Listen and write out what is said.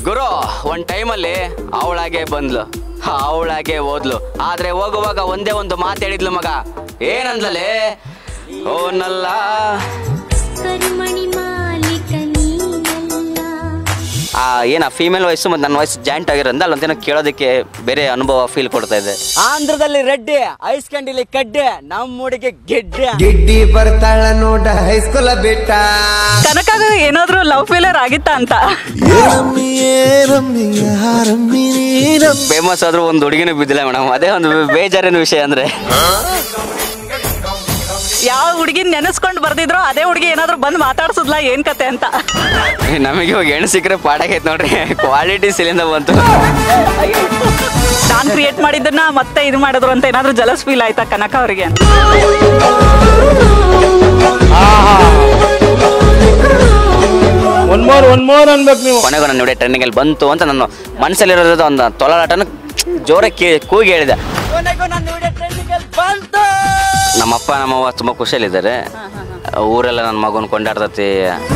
ಗುರು ಒಂದ್ ಟೈಮಲ್ಲಿ ಅವಳಾಗೆ ಬಂದ್ಲು ಅವಳಾಗೆ ಓದ್ಲು ಆದ್ರೆ ಹೋಗುವಾಗ ಒಂದೇ ಒಂದು ಮಾತು ಹೇಳಿದ್ಲು ಮಗ ಏನಂದ್ಲಲೆ ಓನಲ್ಲ ಕರಿಮಣಿ ಮಾಲೀಕ ನೀನಲ್ಲ ಆ ಏನ ಫೀಮೇಲ್ ವಯಸ್ಸು ಮತ್ತು ನನ್ನ ವಯಸ್ಸು ಜಾಯಿಂಟ್ ಆಗಿರೋದ್ರಿಂದ ಅಲ್ಲೊಂದೇನೋ ಕೇಳೋದಕ್ಕೆ ಬೇರೆ ಅನುಭವ ಫೀಲ್ ಕೊಡ್ತಾ ಇದೆ ಆಂಧ್ರದಲ್ಲಿ ರೆಡ್ಡಿ ಐಸ್ಕಂಡಿಲಿ ಕಡ್ಡೆ ನಮ್ಮ ಹುಡುಗಿ ಗೆಡ್ಡೆ ಗಿಡ್ಡಿ ಬರ್ತಾಳ ನೋಡ ಹೈಸ್ಕೂಲ ಬಿಟ್ಟ ಕನಕಾಗ ಏನಾದ್ರೂ ಲವ್ ಫೇಲರ್ ಆಗಿತ್ತಾ ಅಂತ ಫೇಮಸ್ ಆದ್ರೂ ಒಂದು ಹುಡುಗಿನೂ ಬಿದ್ದಿಲ್ಲ ಮೇಡಮ್ ಅದೇ ಒಂದು ಬೇಜಾರಿನ ವಿಷಯ ಅಂದ್ರೆ ಯಾವ ಹುಡುಗಿನ ನೆನೆಸ್ಕೊಂಡು ಬರ್ದಿದ್ರು ಅದೇ ಹುಡುಗಿ ಏನಾದ್ರೂ ಬಂದು ಮಾತಾಡ್ಸದ್ಲಾ ಏನ್ ಕತೆ ಅಂತ ನಮಗೆ ಇವಾಗ ಹೆಣ್ಣು ಸಿಕ್ಕರೆ ಪಾಡಾಗೈತೆ ನೋಡ್ರಿ ಕ್ವಾಲಿಟಿ ಸಿಲಿಂದ ಬಂತು ನಾನ್ ಕ್ರಿಯೇಟ್ ಮಾಡಿದ್ದನ್ನ ಮತ್ತೆ ಇದು ಮಾಡಿದ್ರು ಅಂತ ಏನಾದ್ರೂ ಜಲಸ್ ಫೀಲ್ ಆಯ್ತಾ ಕನಕ ಅವರಿಗೆ ಒನ್ ಮೋರ್ ಒನ್ ಮೋರ್ ಅನ್ಬೇಕು ನೀವು ಕೊನೆಗೂ ನನ್ನ ವಿಡಿಯೋ ಟ್ರೆಂಡಿಂಗ್ ಅಲ್ಲಿ ಬಂತು ಅಂತ ನಾನು ಮನಸ್ಸಲ್ಲಿರೋದು ಒಂದು ತೊಳಲಾಟನ ಜೋರ ಕೂಗಿ ಹೇಳಿದೆ ಕೊನೆಗೂ ನನ್ನ ವಿಡಿಯೋ ಟ್ರೆಂಡಿಂಗಲ್ಲಿ ಬಂತು ನಮ್ಮಪ್ಪ ನಮ್ಮವ್ವ ತುಂಬ ಖುಷಿಯಲ್ಲಿದ್ದಾರೆ ಊರೆಲ್ಲ ನನ್ನ ಮಗನ ಕೊಂಡಾಡ್ತತಿ